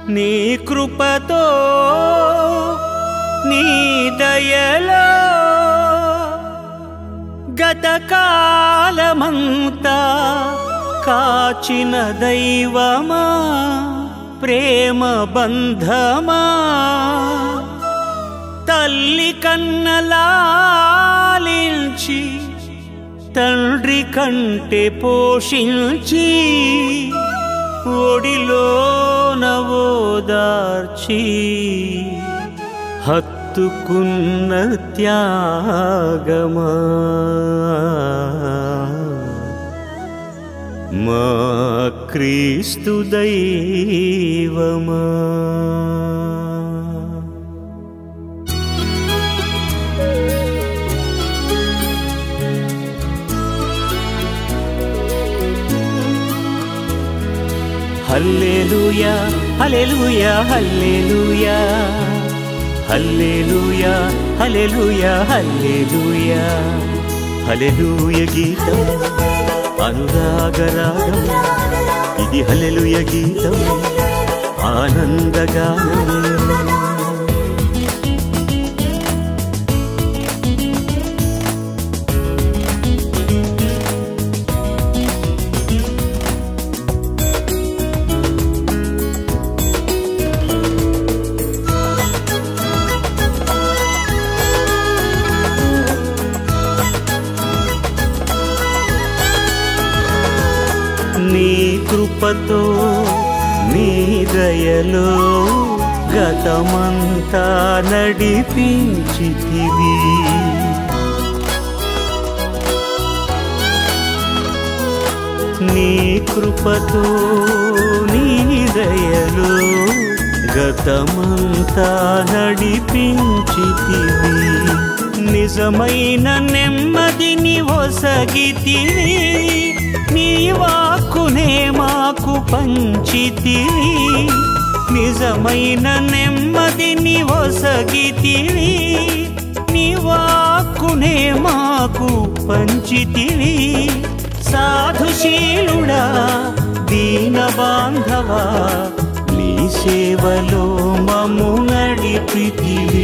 నీ కృపతో నీ దయలో గతకాలమంతా కాచిన దైవమా ప్రేమ బంధమా తల్లి కన్నలాలించి తండ్రి కంటే పోషించి ఒడిలో నవోదార్చి హత్తుకున్న త్యాగమా మా క్రీస్తు దైవమా హల్లెలూయా హల్లెలూయా హల్లెలూయా హల్లెలూయా హల్లెలూయా హల్లెలూయా హల్లెలూయ గీతం అనురాగరాగం ఇది హల్లెలూయ గీతం ఆనందగానం నీ కృపతో నీ దయలో గతమంతా నడిపించితివి నీ కృపతో నీ దయలో గతమంతా నడిపించితివి నిజమైన నెమ్మదిని ఒసగితివి నీ వాక్కునే మాకు పంచితివి నిజమైన నెమ్మదిని ఒసగితివి నీ వాక్కునే మాకు పంచితివి సాధుశీలుడా దీన బాంధవా నీ సేవలో మము నడిపితివి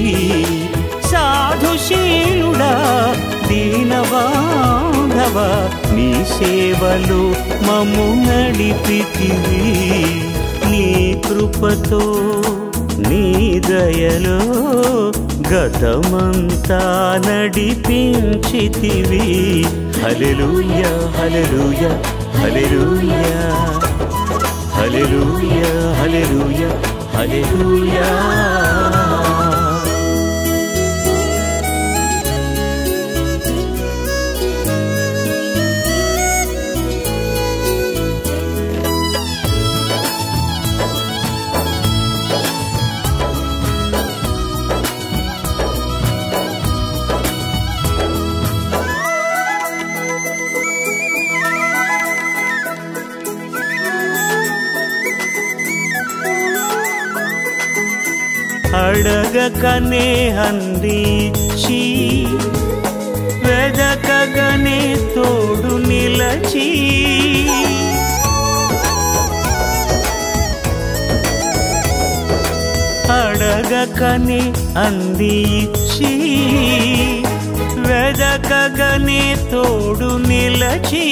సాధుశీలుడా దీన బాంధవ నీ సేవలో మము నడిపితివి నీ కృపతో నీ దయలో గతమంతా నడిపించితివి హల్లెలూయ హల్లెలూయ హల్లెలూయ హల్లెలూయ హల్లెలూయ హల్లెలూయా అడగకనే అందించి వెదకగనే తోడు నిలచి అడగకనే అందించి వెదకగనే తోడు నిలచి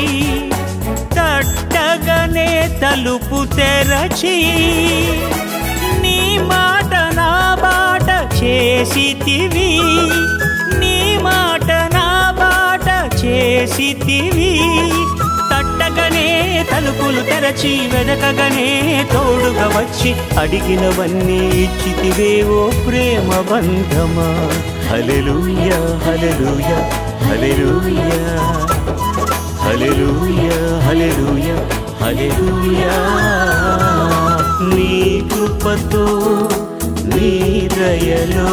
తట్టగనే తలుపు తెరచి నీ మాట నా బాట చేసితివి నీ మాట నా బాట చేసితివి తట్టగనే తలుపులు తెరచి వెదకగనే తోడుగా వచ్చి అడిగినవన్నీ ఇచ్చితివే ఓ ప్రేమ బంధమా హల్లెలూయ హల్లెలూయ హల్లెలూయ హల్లెలూయ హల్లెలూయ హల్లెలూయా నీ కృపతో నీ దయలో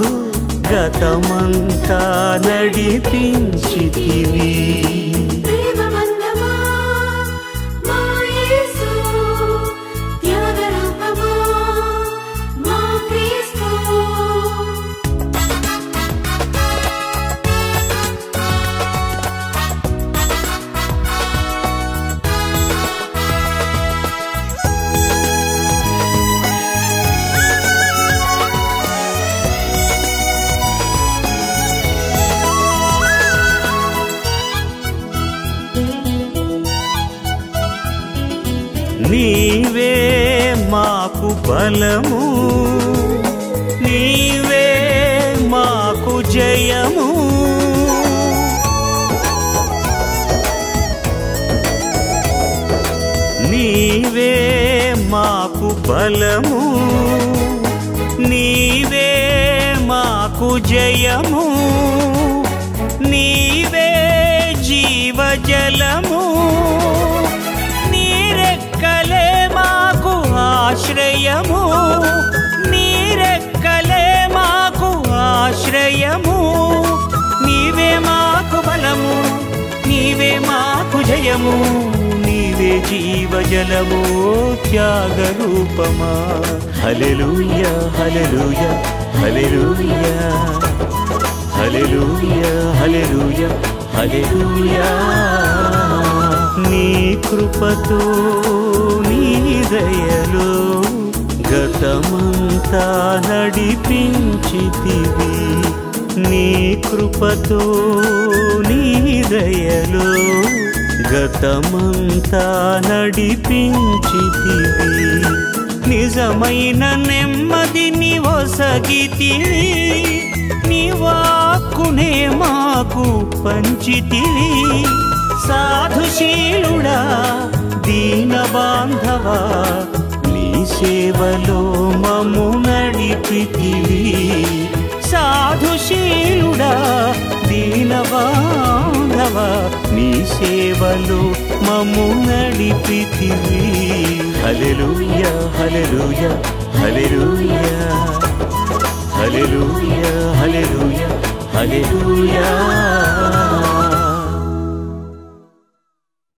గతమంతా నడిపించితివి ప్రేమబంధమా మా యేసు త్యాగరూపమా మా క్రీస్తు నీవే మాకు బలము నీవే మాకు జయము నీవే మాకు బలము నీవే మాకు జయము నీవే జీవజలము నీరెక్కలే మాకు ఆశ్రయము నీరెక్కలే మాకు ఆశ్రయము నీవే మాకు బలము నీవే మాకు జయము నీవే జీవజలము త్యాగ రూపమా హల్లెలూయ హల్లెలూయ హల్లెలూయ హల్లెలూయ హల్లెలూయ హల్లెలూయ నీ కృపతో నీ దయలో గతమంతా నడిపించితివి నీ కృపతో నీ దయలో గతమంతా నడిపించితివి నిజమైన నెమ్మదిని ఒసగితివి నీ వాక్కునే మాకు పంచితివి సాధుశీలుడా దీన బాంధవా నీ సేవలో మము నడిపితివి సాధుశీలుడా దీన బాంధవా నీ సేవలో మము నడిపితివి హల్లెలూయ హల్లెలూయ హల్లెలూయ హల్లెలూయ హల్లెలూయ హల్లెలూయా